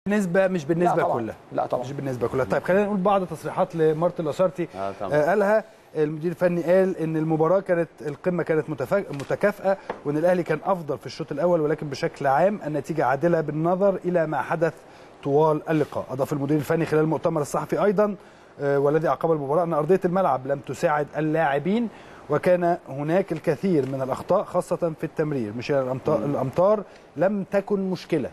بالنسبه مش بالنسبه لا طبعاً. كلها لا طبعا مش بالنسبه كلها طيب خلينا نقول بعض تصريحات لمارتن لاسارتي اه طبعا آه، قالها المدير الفني قال ان المباراه كانت القمه كانت متفا- متكافئه وان الاهلي كان افضل في الشوط الاول ولكن بشكل عام النتيجه عادله بالنظر الى ما حدث طوال اللقاء اضاف المدير الفني خلال المؤتمر الصحفي ايضا آه، والذي عقب المباراه ان ارضيه الملعب لم تساعد اللاعبين وكان هناك الكثير من الاخطاء خاصه في التمرير مش الامطار, الأمطار لم تكن مشكله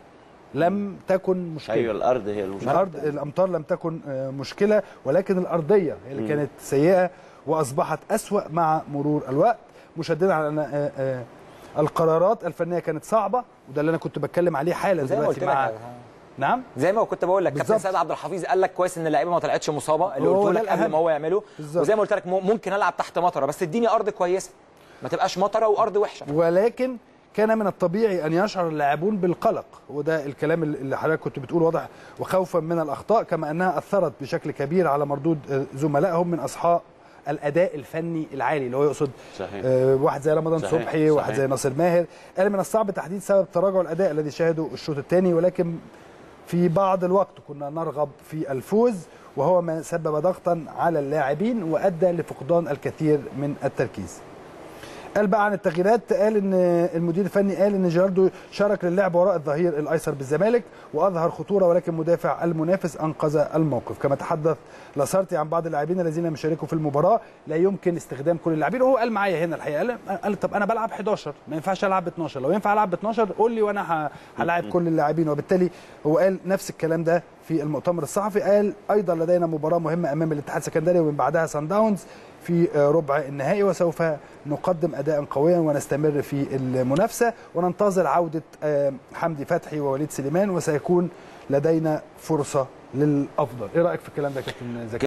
لم تكن مشكله ايوه الارض هي المشكله الارض الامطار لم تكن آه، مشكله ولكن الارضيه هي اللي مم. كانت سيئه واصبحت اسوا مع مرور الوقت مشددا على ان آه، آه، القرارات الفنيه كانت صعبه وده اللي انا كنت بتكلم عليه حالا زي ما قلت دلوقتي لك مع نعم زي ما كنت بقول لك كابتن بالظبط. سيد عبد الحفيظ قال لك كويس ان اللعيبه ما طلعتش مصابه اللي هو قلت ده لك قبل الأهم. ما هو يعمله بالظبط. وزي ما قلت لك م- ممكن العب تحت مطره بس اديني ارض كويسه ما تبقاش مطره وارض وحشه ولكن كان من الطبيعي ان يشعر اللاعبون بالقلق وده الكلام اللي حضرتك كنت بتقول واضح وخوفا من الاخطاء كما انها اثرت بشكل كبير على مردود آه، زملائهم من اصحاب الاداء الفني العالي اللي هو يقصد صحيح آه، واحد زي رمضان صحيح، صبحي واحد صحيح. زي ناصر ماهر قال من الصعب تحديد سبب تراجع الاداء الذي شهده الشوط الثاني ولكن في بعض الوقت كنا نرغب في الفوز وهو ما سبب ضغطا على اللاعبين وادى لفقدان الكثير من التركيز قال بقى عن التغييرات قال ان المدير الفني قال ان جيراردو شارك للعب وراء الظهير الايسر بالزمالك واظهر خطوره ولكن مدافع المنافس انقذ الموقف كما تحدث لاسارتي عن بعض اللاعبين الذين لم يشاركوا في المباراه لا يمكن استخدام كل اللاعبين وهو قال معايا هنا الحقيقه قال, قال طب انا بلعب 11 ما ينفعش العب ب 12 لو ينفع العب ب 12 قول لي وانا ه- هلاعب كل اللاعبين وبالتالي هو قال نفس الكلام ده في المؤتمر الصحفي قال ايضا لدينا مباراه مهمه امام الاتحاد السكندري ومن بعدها سان داونز في آه، ربع النهائي وسوف نقدم اداء قويا ونستمر في المنافسه وننتظر عوده آه، حمدي فتحي ووليد سليمان وسيكون لدينا فرصه للافضل ايه رايك في الكلام ده يا كابتن زكي